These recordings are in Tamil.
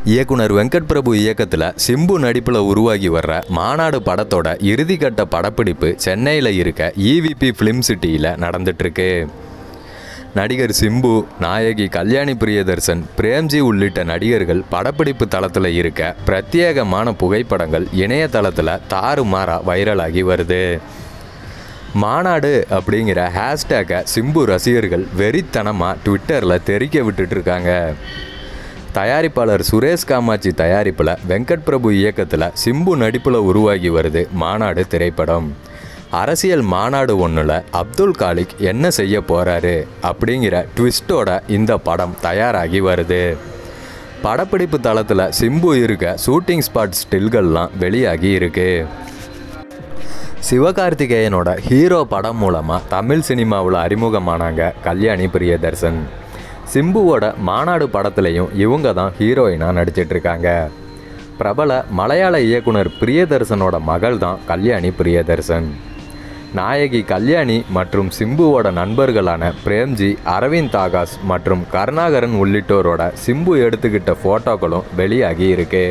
இயக்குனர் வெங்கட் பிரபு இயக்கத்தில் சிம்பு நடிப்பில் உருவாகி வர்ற மாநாடு படத்தோட இறுதிக்கட்ட படப்பிடிப்பு சென்னையில் இருக்க இவிபி ஃபிலிம் சிட்டியில் நடந்துட்டுருக்கு நடிகர் சிம்பு நாயகி கல்யாணி பிரியதர்சன் பிரேம்ஜி உள்ளிட்ட நடிகர்கள் படப்பிடிப்பு தளத்தில் இருக்க பிரத்யேகமான புகைப்படங்கள் இணையதளத்தில் தாறுமாறா வைரலாகி வருது மாநாடு அப்படிங்கிற ஹேஷ்டேக்கை சிம்பு ரசிகர்கள் வெறித்தனமாக ட்விட்டரில் தெரிக்க விட்டுட்டு இருக்காங்க தயாரிப்பாளர் சுரேஷ் காமாட்சி தயாரிப்பில் வெங்கட் பிரபு இயக்கத்தில் சிம்பு நடிப்பில் உருவாகி வருது மாநாடு திரைப்படம் அரசியல் மாநாடு ஒன்றில் அப்துல் காலிக் என்ன செய்ய போகிறாரு அப்படிங்கிற ட்விஸ்டோட இந்த படம் தயாராகி வருது படப்பிடிப்பு தளத்தில் சிம்பு இருக்க ஷூட்டிங் ஸ்பாட் ஸ்டில்கள்லாம் வெளியாகி இருக்கு சிவகார்த்திகேயனோட ஹீரோ படம் மூலமாக தமிழ் சினிமாவில் அறிமுகமானாங்க கல்யாணி பிரியதர்சன் சிம்புவோட மாநாடு படத்துலையும் இவங்க தான் ஹீரோயினாக நடிச்சிட்டு இருக்காங்க பிரபல மலையாள இயக்குனர் பிரியதர்சனோட மகள் தான் கல்யாணி பிரியதர்சன் நாயகி கல்யாணி மற்றும் சிம்புவோட நண்பர்களான பிரேம்ஜி அரவிந்த் ஆகாஷ் மற்றும் கருணாகரன் உள்ளிட்டோரோட சிம்பு எடுத்துக்கிட்ட ஃபோட்டோக்களும் வெளியாகி இருக்கு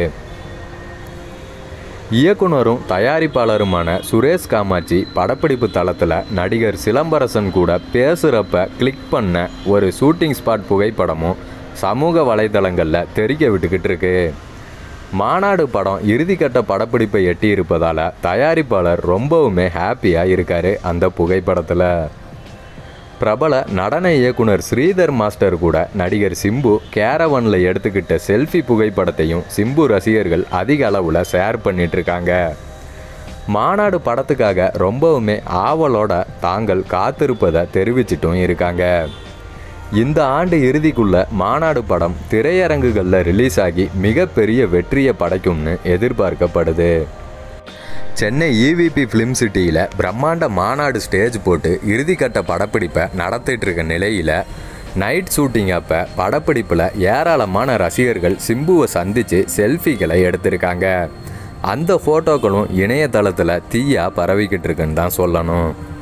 இயக்குனரும் தயாரிப்பாளருமான சுரேஷ் காமாட்சி படப்பிடிப்பு தளத்தில் நடிகர் சிலம்பரசன் கூட பேசுகிறப்ப கிளிக் பண்ண ஒரு ஷூட்டிங் ஸ்பாட் புகைப்படமும் சமூக வலைதளங்களில் தெரிக்க விட்டுக்கிட்டு இருக்கு மாநாடு படம் இறுதிக்கட்ட படப்பிடிப்பை எட்டி இருப்பதால் தயாரிப்பாளர் ரொம்பவுமே ஹாப்பியாக இருக்காரு அந்த புகைப்படத்தில் பிரபல நடன இயக்குனர் ஸ்ரீதர் மாஸ்டர் கூட நடிகர் சிம்பு கேரவனில் எடுத்துக்கிட்ட செல்ஃபி புகைப்படத்தையும் சிம்பு ரசிகர்கள் அதிக அளவில் ஷேர் பண்ணிட்டு இருக்காங்க மாநாடு படத்துக்காக ரொம்பவுமே ஆவலோட தாங்கள் காத்திருப்பதை தெரிவிச்சிட்டும் இருக்காங்க இந்த ஆண்டு இறுதிக்குள்ள மாநாடு படம் திரையரங்குகளில் ரிலீஸ் ஆகி மிகப்பெரிய வெற்றியை படைக்கும்னு எதிர்பார்க்கப்படுது சென்னை இவிபி ஃபிலிம் சிட்டியில் பிரம்மாண்ட மாநாடு ஸ்டேஜ் போட்டு இறுதிக்கட்ட படப்பிடிப்பை நடத்திட்டு இருக்க நிலையில் நைட் ஷூட்டிங் அப்போ படப்பிடிப்பில் ஏராளமான ரசிகர்கள் சிம்புவை சந்தித்து செல்ஃபிகளை எடுத்திருக்காங்க அந்த ஃபோட்டோக்களும் இணையதளத்தில் தீயா பரவிக்கிட்டு இருக்குன்னு தான் சொல்லணும்